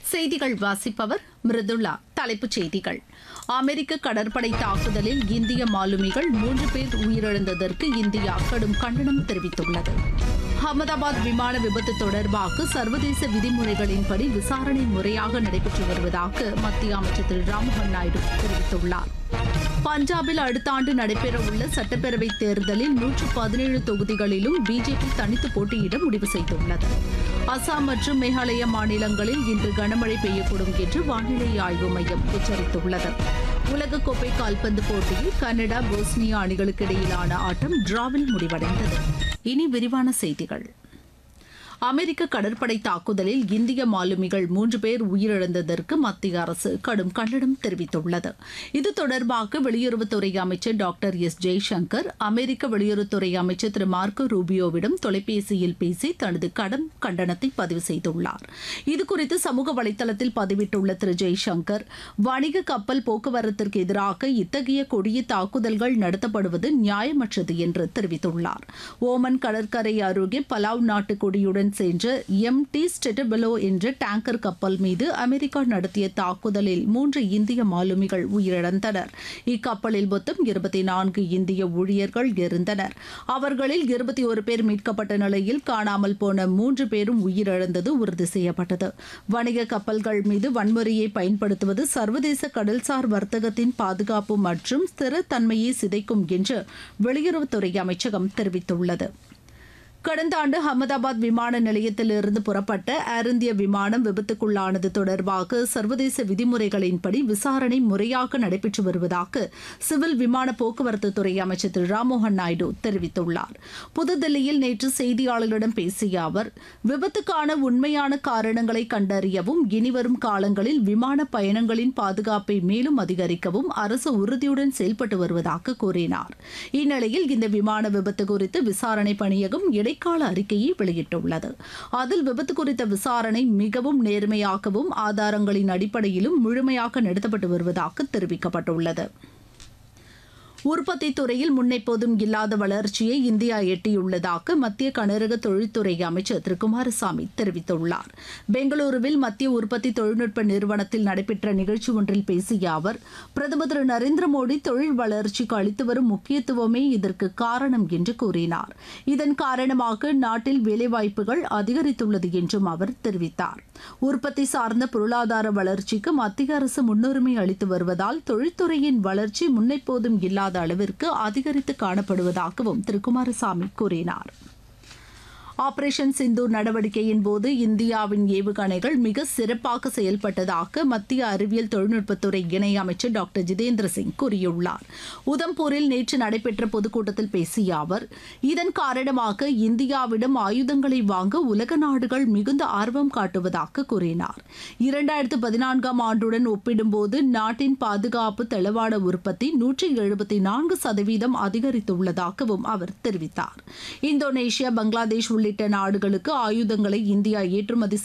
செய்திகள் வாசிப்பவர் மிருதுளா தலைப்புச் செய்திகள் அமெரிக்க கடற்படை தாக்குதலில் இந்திய மாலுமிகள் மூன்று பேர் உயிரிழந்ததற்கு இந்தியா கடும் கண்டனம் தெரிவித்துள்ளது அகமதாபாத் விமான விபத்து தொடர்பாக சர்வதேச விதிமுறைகளின்படி விசாரணை முறையாக நடைபெற்று வருவதாக மத்திய அமைச்சர் திரு ராம்மோகன் நாயுடு தெரிவித்துள்ளார் பஞ்சாபில் அடுத்த ஆண்டு நடைபெறவுள்ள சட்டப்பேரவைத் தேர்தலில் நூற்று பதினேழு தொகுதிகளிலும் பிஜேபி தனித்து போட்டியிட முடிவு செய்துள்ளது அசாம் மற்றும் மேகாலய மாநிலங்களில் இன்று கனமழை பெய்யக்கூடும் என்று வானிலை ஆய்வு மையம் எச்சரித்துள்ளது உலகக்கோப்பை கால்பந்து போட்டியில் கனடா போஸ்னியா அணிகளுக்கு இடையிலான ஆட்டம் டிராவில் முடிவடைந்தது இனி விரிவான செய்திகள் அமெரிக்க கடற்படை தாக்குதலில் இந்திய மாலுமிகள் மூன்று பேர் உயிரிழந்ததற்கு மத்திய அரசு கடும் கண்டனம் தெரிவித்துள்ளது இது தொடர்பாக வெளியுறவுத்துறை அமைச்சர் டாக்டர் எஸ் ஜெய்சங்கர் அமெரிக்க வெளியுறவுத்துறை அமைச்சர் திரு மார்க்கோ ரூபியோவிடம் தொலைபேசியில் பேசி தனது கடும் கண்டனத்தை பதிவு செய்துள்ளார் இதுகுறித்து சமூக வலைதளத்தில் பதிவிட்டுள்ள திரு ஜெய்சங்கர் வணிக கப்பல் போக்குவரத்திற்கு எதிராக இத்தகைய கொடிய தாக்குதல்கள் நடத்தப்படுவது நியாயமற்றது என்று தெரிவித்துள்ளார் ஓமன் கடற்கரை அருகே பலாவ் நாட்டு கொடியுடன் சென்ற எம் டி ஸ்டெட்டபெலோ என்ற டேங்கர் கப்பல் மீது அமெரிக்கா நடத்திய தாக்குதலில் மூன்று இந்திய மாலுமிகள் உயிரிழந்தனர் இக்கப்பலில் மொத்தம் இருபத்தி நான்கு இந்திய ஊழியர்கள் இருந்தனர் அவர்களில் இருபத்தி ஒரு பேர் மீட்கப்பட்ட நிலையில் காணாமல் போன மூன்று பேரும் உயிரிழந்தது உறுதி செய்யப்பட்டது வணிக கப்பல்கள் மீது வன்முறையை பயன்படுத்துவது சர்வதேச கடல்சார் வர்த்தகத்தின் பாதுகாப்பு மற்றும் ஸ்திரத்தன்மையை சிதைக்கும் என்று வெளியுறவுத்துறை அமைச்சகம் தெரிவித்துள்ளது கடந்த ஆண்டு அகமதாபாத் விமான நிலையத்திலிருந்து புறப்பட்ட ஏர் இந்திய விமானம் விபத்துக்குள்ளானது தொடர்பாக சர்வதேச விதிமுறைகளின்படி விசாரணை முறையாக நடைபெற்று வருவதாக சிவில் விமான போக்குவரத்து துறை அமைச்சர் திரு ராம்மோகன் நாயுடு தெரிவித்துள்ளார் புதுதில்லியில் நேற்று செய்தியாளர்களிடம் பேசிய அவர் விபத்துக்கான உண்மையான காரணங்களை கண்டறியவும் இனிவரும் காலங்களில் விமான பயணங்களின் பாதுகாப்பை மேலும் அதிகரிக்கவும் அரசு உறுதியுடன் செயல்பட்டு வருவதாக கூறினார் இந்நிலையில் இந்த விமான விபத்து குறித்து விசாரணை பணியகம் இடைக்கால அறிக்கையை வெளியிட்டுள்ளது அதில் விபத்து குறித்த விசாரணை மிகவும் நேர்மையாகவும் ஆதாரங்களின் அடிப்படையிலும் முழுமையாக நடத்தப்பட்டு வருவதாக தெரிவிக்கப்பட்டுள்ளது உற்பத்தி துறையில் முன்னெப்போதும் இல்லாத வளர்ச்சியை இந்தியா எட்டியுள்ளதாக மத்திய கனரக தொழில்துறை அமைச்சர் திரு குமாரசாமி தெரிவித்துள்ளார் பெங்களூருவில் மத்திய உற்பத்தி தொழில்நுட்ப நிறுவனத்தில் நடைபெற்ற நிகழ்ச்சி ஒன்றில் பேசிய அவர் பிரதமர் திரு நரேந்திர மோடி தொழில் வளர்ச்சிக்கு அளித்து வரும் முக்கியத்துவமே இதற்கு காரணம் என்று கூறினார் இதன் காரணமாக நாட்டில் வேலைவாய்ப்புகள் அதிகரித்துள்ளது என்றும் அவர் தெரிவித்தார் உற்பத்தி சார்ந்த பொருளாதார வளர்ச்சிக்கு மத்திய அரசு முன்னுரிமை அளித்து வருவதால் தொழில்துறையின் வளர்ச்சி முன்னெப்போதும் இல்லாத அளவிற்கு அதிகரித்து காணப்படுவதாகவும் திரு குமாரசாமி கூறினார் ஆபரேஷன் சிந்தூர் நடவடிக்கையின் போது இந்தியாவின் ஏவுகணைகள் மிக சிறப்பாக செயல்பட்டதாக மத்திய அறிவியல் தொழில்நுட்பத்துறை இணை அமைச்சர் டாக்டர் ஜிதேந்திர சிங் கூறியுள்ளார் உதம்பூரில் நேற்று நடைபெற்ற பொதுக்கூட்டத்தில் பேசிய அவர் இதன் காரணமாக இந்தியாவிடம் ஆயுதங்களை வாங்க உலக நாடுகள் மிகுந்த ஆர்வம் காட்டுவதாக கூறினார் இரண்டாயிரத்து பதினான்காம் ஆண்டுடன் ஒப்பிடும்போது நாட்டின் பாதுகாப்பு தளவாட உற்பத்தி நூற்றி எழுபத்தி நான்கு சதவீதம் அதிகரித்துள்ளதாகவும் அவர் தெரிவித்தார் இந்தோனேஷியா பங்களாதேஷ் உள்ளிட்ட நாடுகளுக்கு ஆயுதங்களை இந்தியா ஏற்றுமதி